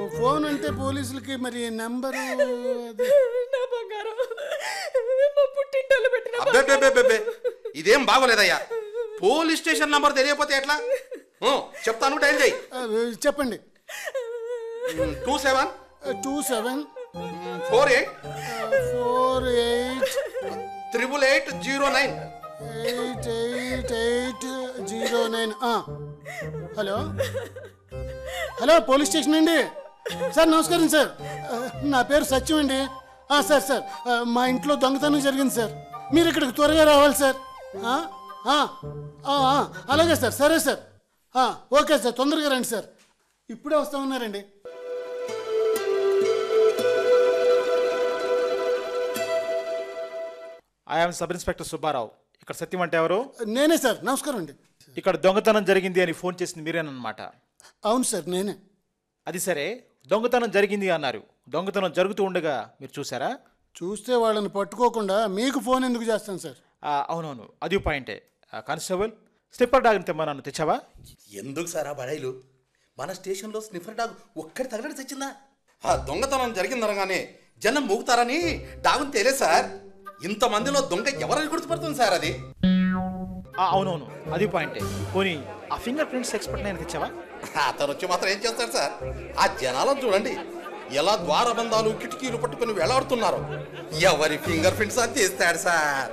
phone అంటే పోలీసులకి మరి నెంబరు అది నా బంగారం మా పుట్టింటోళ్ళు పెట్టిన అబ్బే ఇదేం బాగోలేదయ్యా పోలీస్ స్టేషన్ నంబర్ తెలియకపోతే ఎట్లా ఊ, చెప్తాను టైం చేయి ఆ, చెప్పండి two seven two seven four eight four eight triple eight zero nine eight eight eight zero nine hello hello police station అండి సార్ నమస్కారం సార్ ఆ, నా పేరు సత్యం అండి ఆ, సార్ సార్ ఆ, మా ఇంట్లో దొంగతనం జరిగింది సార్ మీరు ఇక్కడికి త్వరగా రావాలి సార్ ఆ, ఆ, ఆ, ఆ, అలాగే సార్ సరే సార్ ఆ, ఓకే సార్ తొందరగా రండి సార్ ఇప్పుడే వస్తా ఉన్నారండి ఐఎమ్ సబ్ ఇన్స్పెక్టర్ సుబ్బారావు ఇక్కడ సత్యం అంటే ఎవరు నేనే సార్ నమస్కారం అండి ఇక్కడ దొంగతనం జరిగింది అని ఫోన్ చేసింది మీరేనమాట అవును సార్ నేనే అది సరే దొంగతనం జరిగింది అన్నారు దొంగతనం జరుగుతూ ఉండగా మీరు చూసారా చూస్తే వాళ్ళని పట్టుకోకుండా మీకు ఫోన్ ఎందుకు చేస్తాను సార్ ఆ, అవునవును అది పాయింటే ఆ, కానిస్టేబుల్ స్లిప్పర్ డాగ్ని తెమ్మన్నాను తెచ్చావా ఎందుకు సార్ ఆ బడాయిలు మన స్టేషన్లో స్నిఫర్ డాగ్ ఒక్కడి తగలడి తెచ్చిందా ఆ దొంగతనం జరిగిందనగానే జనం మూగుతారని డాగుని తేలే సార్ ఇంతమందిలో దొంగ ఎవరని గుర్తుపడుతుంది సార్ అది ఆ, అవునవును అది పాయింటే పోనీ ఆ ఫింగర్ ప్రింట్స్ ఎక్స్పర్ట్ నేను తెచ్చావా అతను వచ్చి మాత్రం ఏం చేస్తాడు సార్ ఆ జనాలను చూడండి ఎలా ద్వారబంధాలు కిటికీలు పట్టుకుని వేలాడుతున్నారు ఎవరి ఫింగర్ ప్రింట్స్ అని తీస్తాడు sir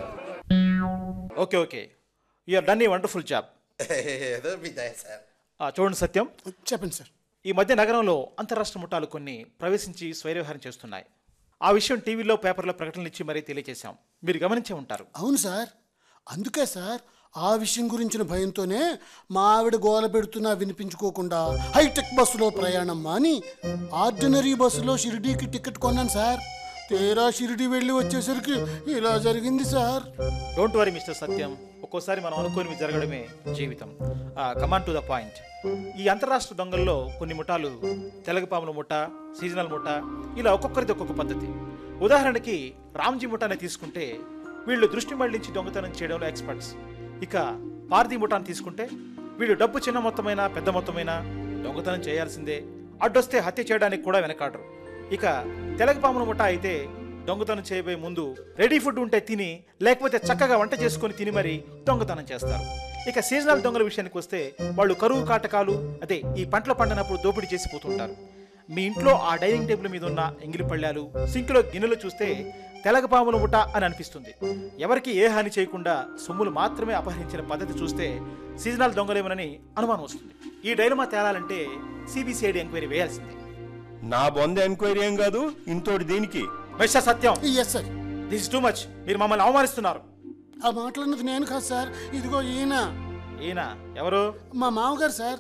okay okay you're done a wonderful job ఏదో విజయ్ సార్ చూడండి సత్యం చెప్పండి సార్ ఈ మధ్య నగరంలో అంతరాష్ట్ర ముఠాలు కొన్ని ప్రవేశించి స్వైరవ్యవహారం చేస్తున్నాయి ఆ విషయం టీవీలో పేపర్లో ప్రకటనలు ఇచ్చి మరీ తెలియజేశాం మీరు గమనించే ఉంటారు అవును సార్ అందుకే సార్ ఆ విషయం గురించిన భయంతోనే మా ఆవిడ గోల పెడుతున్నా వినిపించుకోకుండా హైటెక్ బస్సులో ప్రయాణం మాని ఆర్డినరీ బస్సులో షిరిడీకి టికెట్ కొన్నాను సార్ తీరా షిరిడి వెళ్ళి వచ్చేసరికి ఇలా జరిగింది sir don't worry mister Satyam ఒక్కోసారి మనం అనుకోనివి జరగడమే జీవితం కమాన్ టు ద పాయింట్ ఈ అంతరాష్ట్ర దొంగల్లో కొన్ని ముఠాలు తెలగపాముల ముఠ సీజనల్ ముఠ ఇలా ఒక్కొక్కరిది ఒక్కొక్క పద్ధతి ఉదాహరణకి రామ్జీ ముఠాని తీసుకుంటే వీళ్ళు దృష్టి మళ్లించి దొంగతనం చేయడంలో ఎక్స్పర్ట్స్ ఇక పార్దీ ముఠాని తీసుకుంటే వీళ్ళు డబ్బు చిన్న మొత్తమైన పెద్ద మొత్తమైన దొంగతనం చేయాల్సిందే అడ్డొస్తే హత్య చేయడానికి కూడా వెనకాడరు ఇక తెలగపాముల ముఠా అయితే దొంగతనం చేయబోయే ముందు రెడీ ఫుడ్ ఉంటే తిని లేకపోతే చక్కగా వంట చేసుకొని తిని మరి దొంగతనం చేస్తారు ఇక సీజనల్ దొంగల విషయానికి వస్తే వాళ్ళు కరువు కాటకాలు అదే ఈ పంటలు పండినప్పుడు దోపిడీ చేసిపోతుంటారు మీ ఇంట్లో ఆ డైనింగ్ టేబుల్ మీద ఉన్న ఎంగిలి పళ్ళాలు సింకులో గిన్నెలు చూస్తే తెలగపాముల ముఠ అని అనిపిస్తుంది ఎవరికి ఏ హాని చేయకుండా సొమ్ములు మాత్రమే అపహరించిన పద్ధతి చూస్తే సీజనల్ దొంగలేమోనని అనుమానం వస్తుంది ఈ డైలమా తేలాలంటే సిబిసిఐడి ఎంక్వైరీ వేయాల్సిందే నా బొంద ఎంక్వైరీ ఏం కాదు ఇంతోటి దీనికి mister Satyam yes sir this too much మీరు మమ్మల్ని అవమానిస్తున్నారు ఆ మాటలన్నది నేను కాదు సార్ ఇదిగో ఈయన ఈయన ఎవరు మా మామగారు సార్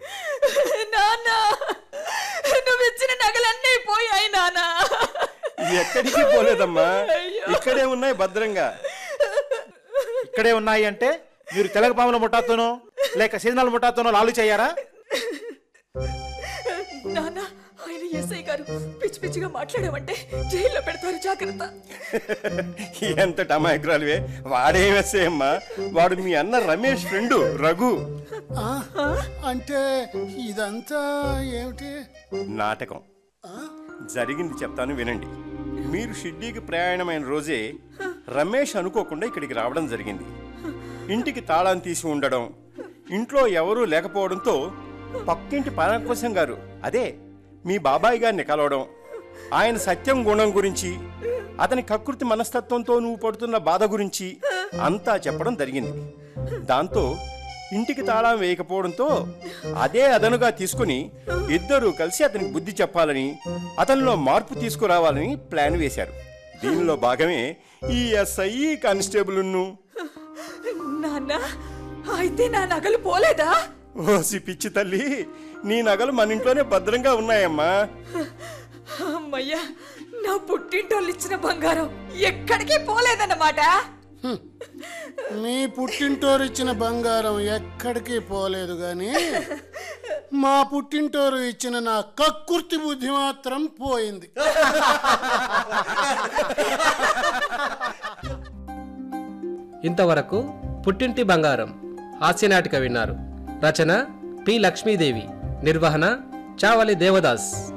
నాన్న నువ్వు ఇచ్చిన నగలన్నీ పోయాయి నాన్న ఎక్కడికి పోలేదమ్మా ఇక్కడే ఉన్నాయి భద్రంగా ఇక్కడే ఉన్నాయి అంటే మీరు తెలగపాముల ముఠాతోనో లేక సీజనల్ ముఠాతోనో లాలు చేయారా నాన్న ఆయన ఎస్ఐ గారు పిచ్చి పిచ్చిగా మాట్లాడామంటే జైల్లో పెడతారు జాగ్రత్త ఎంత టమాయికురాలువే వాడేమేసేయమ్మా వాడు మీ అన్న రమేష్ ఫ్రెండు రఘు ఆ, అంటే ఇదంతా ఏమిటి నాటకం జరిగింది చెప్తాను వినండి మీరు షిడ్డీకి ప్రయాణమైన రోజే రమేష్ అనుకోకుండా ఇక్కడికి రావడం జరిగింది ఇంటికి తాళం తీసి ఉండడం ఇంట్లో ఎవరూ లేకపోవడంతో పక్కింటి పరాకోశం గారు అదే మీ బాబాయ్ గారిని కలవడం ఆయన సత్యం గుణం గురించి అతని కకృతి మనస్తత్వంతో నువ్వు పడుతున్న బాధ గురించి అంతా చెప్పడం జరిగింది దాంతో ఇంటికి తాళం వేయకపోవడంతో అదే అదనుగా తీసుకుని ఇద్దరూ కలిసి అతనికి బుద్ధి చెప్పాలని అతనిలో మార్పు తీసుకురావాలని ప్లాన్ వేశారు దీనిలో భాగమే ఈ ఎస్ఐ కానిస్టేబుల్ను నాన్న అయితే నా నగలు పోలేదా ఓసి పిచ్చి తల్లి నీ నగలు మన ఇంట్లోనే భద్రంగా ఉన్నాయమ్మా అమ్మయ్యా నా పుట్టింటోళ్ళు ఇచ్చిన బంగారం ఎక్కడికి పోలేదన్నమాట మీ పుట్టింటోరు ఇచ్చిన బంగారం ఎక్కడికి పోలేదు గాని మా పుట్టింటోరు ఇచ్చిన నా కక్కుర్తి బుద్ధి మాత్రం పోయింది ఇంతవరకు పుట్టింటి బంగారం హాస్యనాటిక విన్నారు రచన పి లక్ష్మీదేవి నిర్వహణ చావలి దేవదాస్